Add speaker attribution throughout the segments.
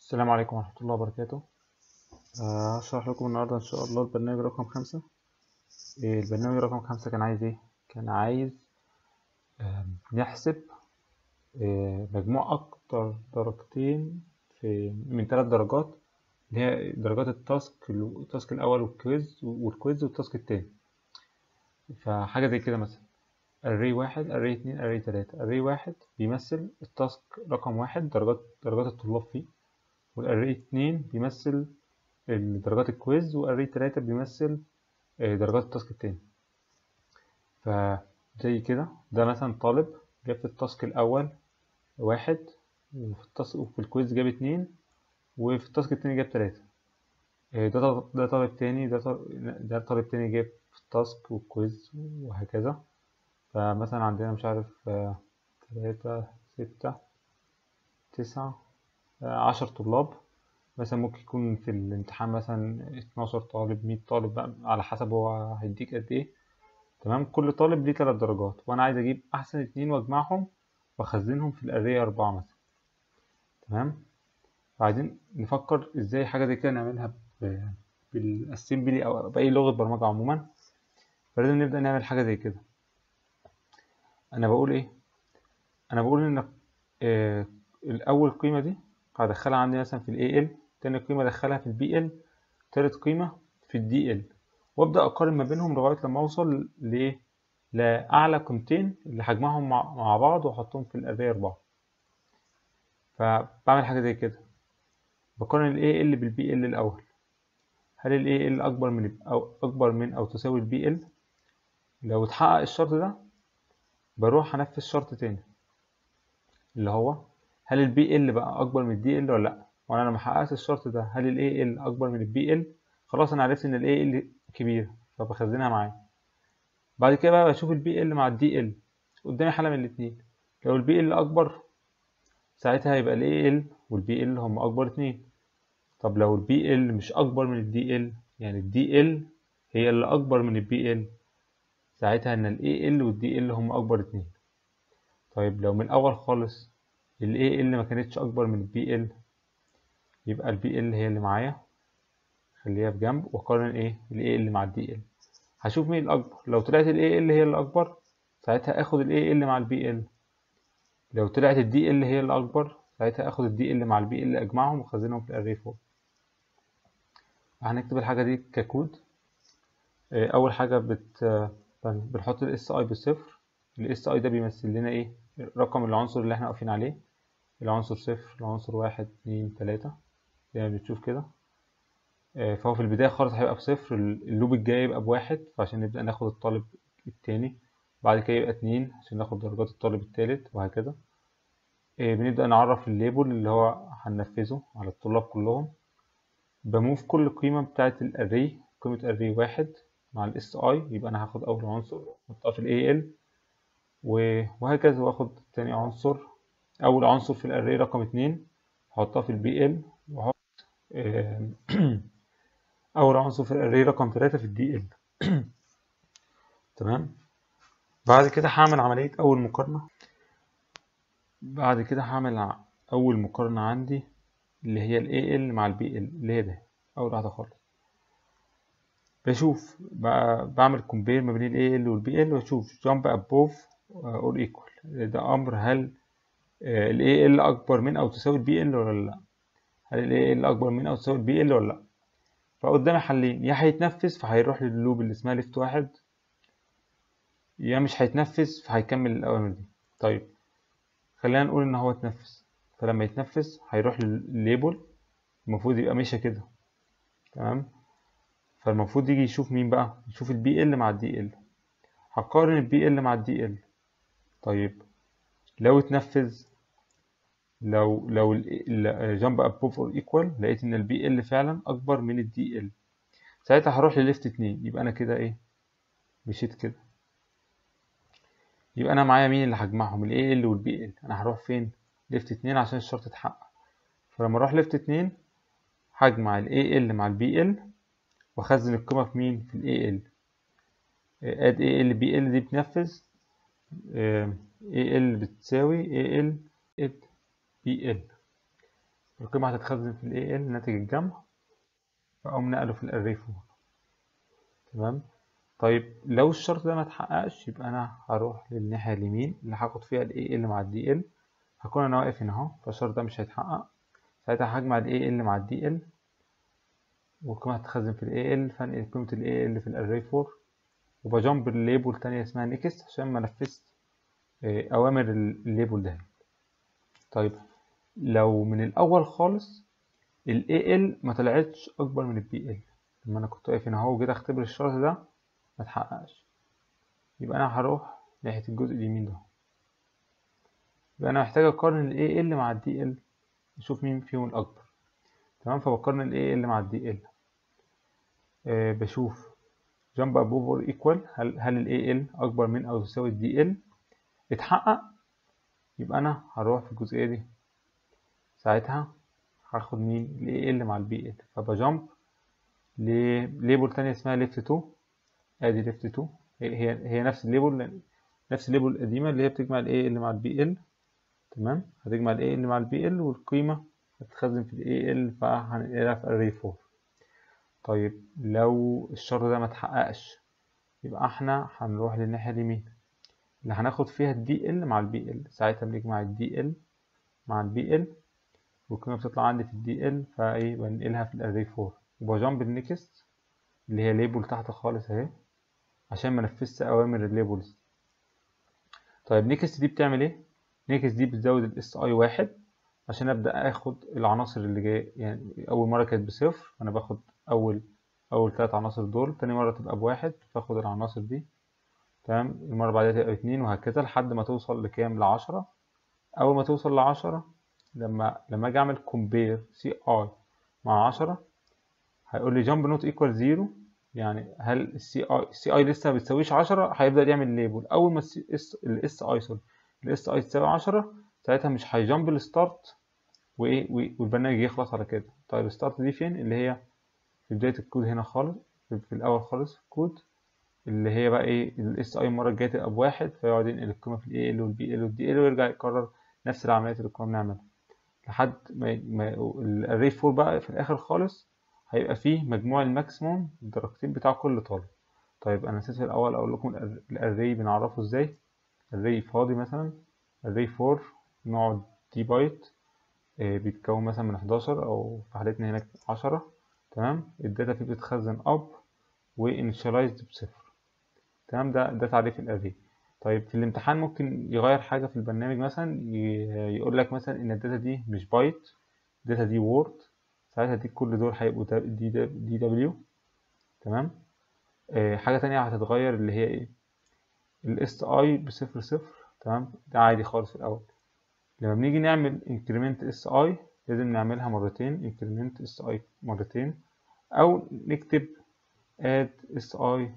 Speaker 1: السلام عليكم ورحمة الله وبركاته آه، هشرح لكم النهاردة إن شاء الله البرنامج رقم خمسة إيه، البرنامج رقم خمسة كان عايز إيه؟ كان عايز آم، نحسب آه، مجموع أكتر درجتين في من ثلاث درجات اللي هي درجات التاسك التاسك الأول والكويز والكويز والتاسك التاني فحاجة زي كده مثلا array واحد array اتنين array تلاتة array واحد بيمثل التاسك رقم واحد درجات درجات الطلاب فيه والاري اتنين بيمثل درجات الكويز واري تلاتة بيمثل آه، درجات التاسك التاني فزي كده ده مثلا طالب جاب في التاسك الأول واحد وفي التاسك وفي الكويز جاب اتنين وفي التاسك التاني جاب تلاتة آه، ده طالب- ده طالب تاني ده طالب ده طالب تاني جاب في التاسك والكويز وهكذا فمثلا عندنا مش عارف آه، تلاتة ستة تسعة آه، عشر طلاب مثلا ممكن يكون في الامتحان مثلا 12 طالب 100 طالب بقى على حسب هو هيديك قد ايه تمام كل طالب ليه تلات درجات وانا عايز اجيب احسن اتنين واجمعهم واخزنهم في الاريه اربعة مثلا تمام وعايزين نفكر ازاي حاجه زي كده نعملها ب- بالاسمبلي او باي لغه برمجه عموما فلازم نبدا نعمل حاجه زي كده انا بقول ايه انا بقول ان آه الاول قيمه دي هدخلها عندي مثلا في الاي ال تاني قيمه ادخلها في البي ال تالت قيمه في الدي ال وابدا اقارن ما بينهم لغايه لما اوصل لايه لاعلى قيمتين اللي هجمعهم مع مع بعض واحطهم في الاري 4 فبعمل حاجه زي كده بقارن الاي ال بالبي ال الاول هل الاي ال اكبر من او اكبر من او تساوي البي ال لو اتحقق الشرط ده بروح انفذ شرط تاني اللي هو هل البي ال بقى اكبر من الدي ال ولا لا وانا لما حققت الشرط ده هل الاي ال اكبر من البي ال خلاص انا عرفت ان الاي ال كبير فبخزنها معايا بعد كده بقى بشوف البي ال مع الدي ال قدامي حالة من الاتنين لو البي ال اكبر ساعتها هيبقى الاي ال والبي ال هم اكبر اتنين طب لو البي ال مش اكبر من الدي ال يعني الدي ال هي اللي اكبر من البي ال ساعتها ان الاي ال والدي ال هم اكبر اتنين طيب لو من الاول خالص الاي ال ما كانتش اكبر من البي ال يبقى البي ال هي اللي معايا خليها في جنب واقارن ايه الاي ال مع الدي ال هشوف مين الاكبر لو طلعت الاي ال هي اللي اكبر ساعتها اخد الاي ال مع البي ال لو طلعت الدي ال هي اللي اكبر ساعتها اخد الدي ال مع البي ال اجمعهم واخزنهم في الاري فوق هنكتب الحاجه دي ككود آه، اول حاجه بت آه، بنحط الاس اي بصفر الاس اي ده بيمثل لنا ايه رقم العنصر اللي احنا واقفين عليه العنصر صفر العنصر واحد اتنين تلاتة زي ما بتشوف كده آه، فهو في البداية خالص هيبقى بصفر اللوب الجاي يبقى بواحد فعشان نبدأ ناخد الطالب التاني بعد كده يبقى اتنين عشان ناخد درجات الطالب التالت وهكذا آه، بنبدأ نعرف الليبل اللي هو هننفذه على الطلاب كلهم بموف كل قيمة بتاعة الأري قيمة أري واحد مع الاس اي يبقى أنا هاخد أول عنصر أحطها في الاي ال وهكذا واخد تاني عنصر أول عنصر في الأري رقم اتنين هحطها في البي ال وأحط آه، أول عنصر في الأري رقم تلاتة في الدي ال تمام بعد كده هعمل عملية أول مقارنة بعد كده هعمل ع- أول مقارنة عندي اللي هي ال AL مع ال BL اللي هي ده أول واحدة خالص بشوف ب- بعمل كومبير ما بين ال AL وال BL وأشوف jump above or equal ده أمر هل آه، ال AL أكبر من أو تساوي ال BL ولا لأ هل ال AL أكبر من أو تساوي ال BL ولا لأ فقدامي حلين يا هيتنفذ فهيروح لللوب اللي اسمها ليفت واحد يا مش هيتنفذ فهيكمل الأوامر دي طيب خلينا نقول إن هو اتنفذ فلما يتنفذ هيروح للليبل المفروض يبقى ماشي كده تمام فالمفروض يجي يشوف مين بقى يشوف البي ال مع الدي ال هقارن البي ال مع الدي ال طيب لو اتنفذ لو لو جامب ابوف اور ايكوال لقيت ان البي ال فعلا اكبر من الدي ال ساعتها هروح لليفت اتنين يبقى انا كده ايه مشيت كده يبقى انا معايا مين اللي هجمعهم الاي ال والبي ال انا هروح فين ليفت اتنين عشان الشرط اتحقق فلما اروح ليفت اتنين هجمع الاي ال مع البي ال واخزن القيمة في مين في الاي ال اد اي ال بي ال دي بتنفذ اي ال بتساوي اي ال اد بي ال القيمة هتتخزن في ال AL ناتج الجمع فأقوم نقله في الأري فور تمام طيب لو الشرط ده ما اتحققش يبقى أنا هروح للناحية اليمين اللي هاخد فيها ال AL مع ال DL هكون أنا واقف هنا أهو فالشرط ده مش هيتحقق ساعتها هجمع ال AL مع ال DL والقيمة هتتخزن في ال AL فانقل قيمة ال AL في الأري فور وبجمب الليبل تانية اسمها نيكست عشان ما نفذت أوامر الليبل ده طيب لو من الأول خالص ال AL ما طلعتش أكبر من ال BL لما أنا كنت واقف هنا أهو وجيت أختبر الشرط ده ما اتحققش يبقى أنا هروح ناحية الجزء اليمين ده يبقى أنا محتاج أقارن ال AL مع ال DL أشوف مين فيهم الأكبر تمام فبقارن ال AL مع ال DL أه بشوف جامب اب اوفر ايكوال هل هل ال AL أكبر من أو يساوي ال DL اتحقق يبقى أنا هروح في الجزئية دي ساعتها هاخد مين ال AL مع ال BL فبجمب لليبل تانية اسمها ليفت 2 ادي ليفت 2 هي هي نفس الليبل نفس الليبل القديمة اللي هي بتجمع ال AL مع ال BL تمام هتجمع ال AL مع ال BL والقيمة هتتخزن في ال AL فهنقلها في array 4 طيب لو الشرط ده ما اتحققش يبقى احنا هنروح للناحية اليمين اللي هناخد فيها ال DL مع ال BL ساعتها بنجمع ال DL مع ال BL والقيمة بتطلع عندي في ال DL فايه بنقلها في الاري 4 وبجمب النكست اللي هي ليبل تحت خالص اهي عشان ما نفذش اوامر الليبلز طيب نيكست دي بتعمل ايه نيكست دي بتزود الاس اي واحد عشان ابدا اخد العناصر اللي جايه يعني اول مره كانت بصفر انا باخد اول اول ثلاث عناصر دول تاني مره تبقى بواحد فاخد العناصر دي تمام المره بعدها تبقى اتنين وهكذا لحد ما توصل لكام لعشرة اول ما توصل لعشرة لما لما اجي اعمل كومبير سي اي مع عشرة هيقول لي جامب نوت ايكوال زيرو يعني هل السي اي السي اي لسه ما بتساويش 10 هيبدا يعمل ليبل اول ما الاس اي سوري الاس اي تساوي 10 ساعتها مش هيجامب الستارت وايه والبرنامج يخلص على كده طيب الستارت دي فين اللي هي في بدايه الكود هنا خالص في الاول خالص في الكود اللي هي بقى ايه الاس اي المره الجايه تبقى بواحد فيقعد ينقل القيمه في الاي ال والبي ال والدي ال ويرجع يكرر نفس العمليات اللي كنا بنعملها لحد ما, ما الاري 4 بقى في الاخر خالص هيبقى فيه مجموع الماكسيموم الدرجتين بتاع كل طالب طيب انا نسيت في الاول اقول لكم الاري بنعرفه ازاي الاري فاضي مثلا array 4 نوع دي بايت بيتكون مثلا من 11 او في حالتنا هنا 10 تمام الداتا فيه بتتخزن up وانيشاليزد بصفر تمام ده ده تعريف الاري طيب في الامتحان ممكن يغير حاجة في البرنامج مثلا يقول لك مثلا ان الداتا دي مش بايت الداتا دي وورد ساعتها دي كل دول هيبقوا دي دي دبليو تمام آه حاجة تانية هتتغير اللي هي ايه الاس اي بصفر صفر تمام ده عادي خالص في الاول لما بنيجي نعمل انكريمنت اس اي لازم نعملها مرتين انكريمنت اس اي مرتين او نكتب اد اس اي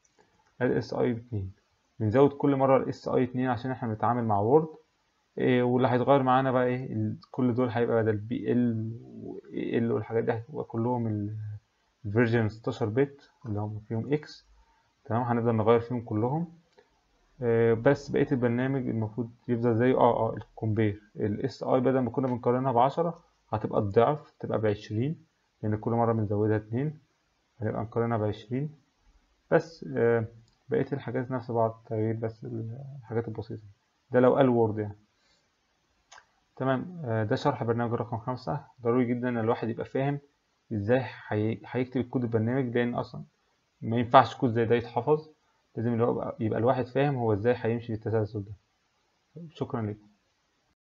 Speaker 1: اد اس اي باتنين بنزود كل مرة الاس اي اتنين عشان احنا بنتعامل مع وورد إيه واللي هيتغير معانا بقى ايه كل دول هيبقى بدل بي ال و ال والحاجات دي هتبقى كلهم الفيرجن 16 بت اللي هم فيهم اكس تمام هنفضل نغير فيهم كلهم إيه بس بقية البرنامج المفروض يفضل زي اه اه الكومبير الاس اي بدل ما كنا بنقارنها بعشرة هتبقى الضعف تبقى بعشرين لان كل مرة بنزودها اتنين هنبقى نقارنها بعشرين بس آه بقية الحاجات نفس بعض تغيير بس الحاجات البسيطة ده لو قال وورد يعني تمام ده شرح برنامج رقم خمسة ضروري جدا ان الواحد يبقى فاهم ازاي هيكتب الكود البرنامج لان اصلا ما ينفعش كود زي ده يتحفظ لازم يبقى الواحد فاهم هو ازاي هيمشي بالتسلسل ده شكرا لكم